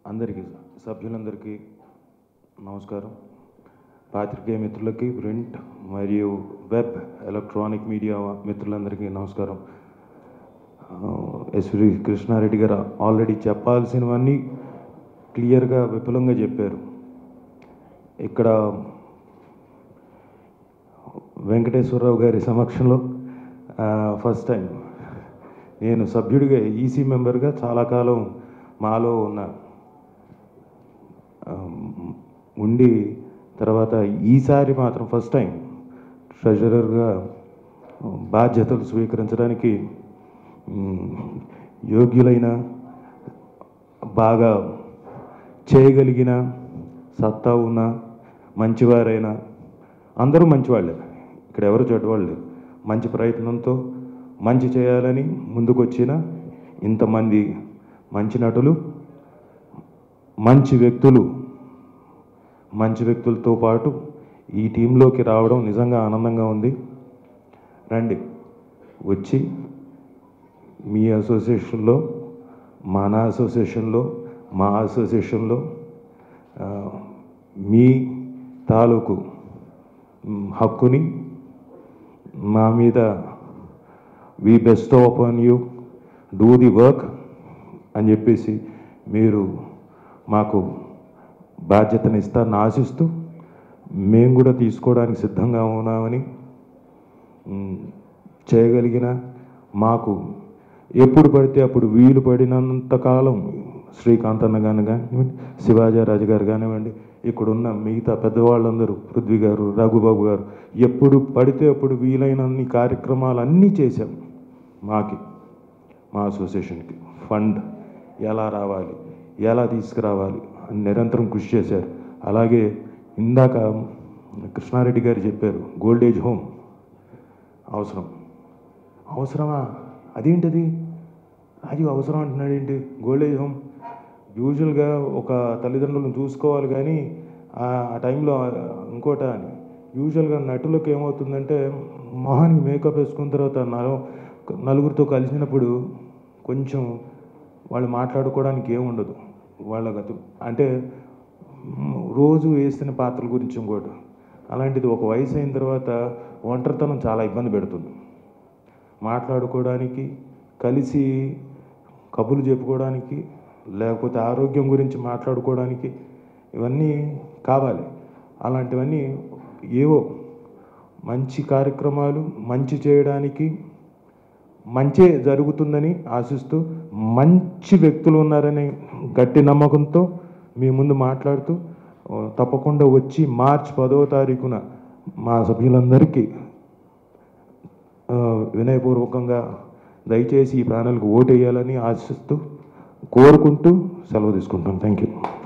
అందరికీ సభ్యులందరికీ నమస్కారం పాత్రికేయ మిత్రులకి ప్రింట్ మరియు వెబ్ ఎలక్ట్రానిక్ మీడియా మిత్రులందరికీ నమస్కారం ఎస్వి కృష్ణారెడ్డి గారు ఆల్రెడీ చెప్పాల్సినవన్నీ క్లియర్గా విపులంగా చెప్పారు ఇక్కడ వెంకటేశ్వరరావు గారి సమక్షంలో ఫస్ట్ టైం నేను సభ్యుడిగా ఈసీ మెంబర్గా చాలా కాలం మాలో ఉన్న ఆ, ఉండి తర్వాత ఈసారి మాత్రం ఫస్ట్ టైం ట్రెజరర్గా బాధ్యతలు స్వీకరించడానికి మ్, యోగ్యులైన బాగా చేయగలిగిన సత్తా ఉన్న మంచివారైన అందరూ మంచివాళ్ళే ఇక్కడ ఎవరు చెడ్డవాళ్ళు లేరు. మంచి ప్రయత్నంతో మంచి చేయాలని ముందుకొచ్చిన ఇంతమంది మంచి నటులు మంచి వ్యక్తులు మంచి వ్యక్తులతో పాటు ఈ టీంలోకి రావడం నిజంగా ఆనందంగా ఉంది రండి వచ్చి మీ అసోసియేషన్లో మన అసోసియేషన్లో మా అసోసియేషన్లో ఆ, మీ తాలూకు మ్, హక్కుని మా మీద we best upon you do the work అని చెప్పేసి మీరు మాకు బాధ్యతను ఇస్తారని ఆశిస్తూ మేము కూడా తీసుకోవడానికి సిద్ధంగా ఉన్నామని మ్, చేయగలిగిన మాకు ఎప్పుడు పడితే అప్పుడు వీలు పడినంత కాలం శ్రీకాంత్ అన్న గాని కానివ్వండి శివాజీరాజు గారు కానివ్వండి ఇక్కడున్న మిగతా పెద్దవాళ్ళందరూ పృథ్వీ గారు రఘుబాబు గారు ఎప్పుడు పడితే అప్పుడు వీలైనన్ని కార్యక్రమాలు అన్నీ చేశాం మాకి మా అసోసియేషన్కి ఫండ్ ఎలా రావాలి ఎలా తీసుకురావాలి అని నిరంతరం కృషి చేశారు అలాగే ఇందాక కృష్ణారెడ్డి గారు చెప్పారు గోల్డ్ ఏజ్ హోమ్ అవసరం అవసరమా అదేంటిది రాజు అవసరం అంటున్నాడు ఏంటి గోల్డ్ ఏజ్ హోమ్ యూజువల్గా ఒక తల్లిదండ్రులను చూసుకోవాలి కానీ ఆ ఆ టైంలో ఇంకోట అని యూజువల్గా నటులకు ఏమవుతుందంటే మొహానికి మేకప్ వేసుకున్న తర్వాత నలు నలుగురితో కలిసినప్పుడు కొంచెం వాళ్ళు మాట్లాడుకోవడానికి ఏముండదు వాళ్ళ గత అంటే మ్, రోజు వేసిన పాత్రల గురించి ఇంకోటి అలాంటిది ఒక వయసు అయిన తర్వాత ఒంటరితనం చాలా ఇబ్బంది పెడుతుంది మాట్లాడుకోవడానికి కలిసి కబుర్లు చెప్పుకోవడానికి లేకపోతే ఆరోగ్యం గురించి మాట్లాడుకోవడానికి ఇవన్నీ కావాలి అలాంటివన్నీ ఏవో మంచి కార్యక్రమాలు మంచి చేయడానికి మంచే జరుగుతుందని ఆశిస్తూ మంచి వ్యక్తులు ఉన్నారని గట్టి నమ్మకంతో మీ ముందు మాట్లాడుతూ ఆ, తప్పకుండా వచ్చి మార్చ్ పదవ తారీఖున మా సభ్యులందరికీ ఆ, వినయపూర్వకంగా దయచేసి ఈ ప్యానల్కి ఓటు వేయాలని ఆశిస్తూ కోరుకుంటూ సెలవు తీసుకుంటాను థ్యాంక్ యూ